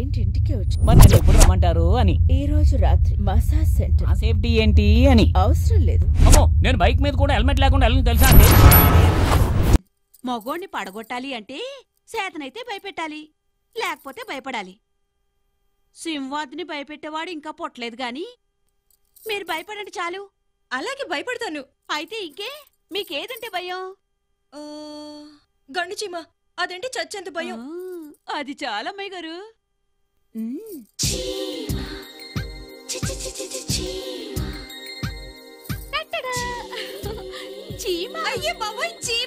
Client ఇంటికి వచ్చి మరి నన్ను ఎప్పుడు రమ్మంటారు అని ఈ రోజు రాత్రి మసాజ్ సెంటర్ ఆ సేఫ్టీ ఏంటి అని అవసరం లేదు అమ్మో నేను బైక్ మీద కూడా హెల్మెట్ లేకుండా వెళ్ళను తెలుసా అండి మగోణ్ణి పడగొట్టాలి అంటే సేతనైతే భయపెట్టాలి లేకపోతే భయపడాలి సింహాద్ని భయపెట్టేవాడు ఇంకా పొట్టలేదు గాని మీరు భయపడండి చాలు అలాగే భయపడతాను అయితే ఇంకే మీకేదంటే భయం ఆ, గండు చీమ అదేంటి చచ్చేంత భయం ఆ, అది చాలా అమ్మాయి గారు మ్మ్. టట్టడా. చీమ అయ్యే బాబాయ్ చీమ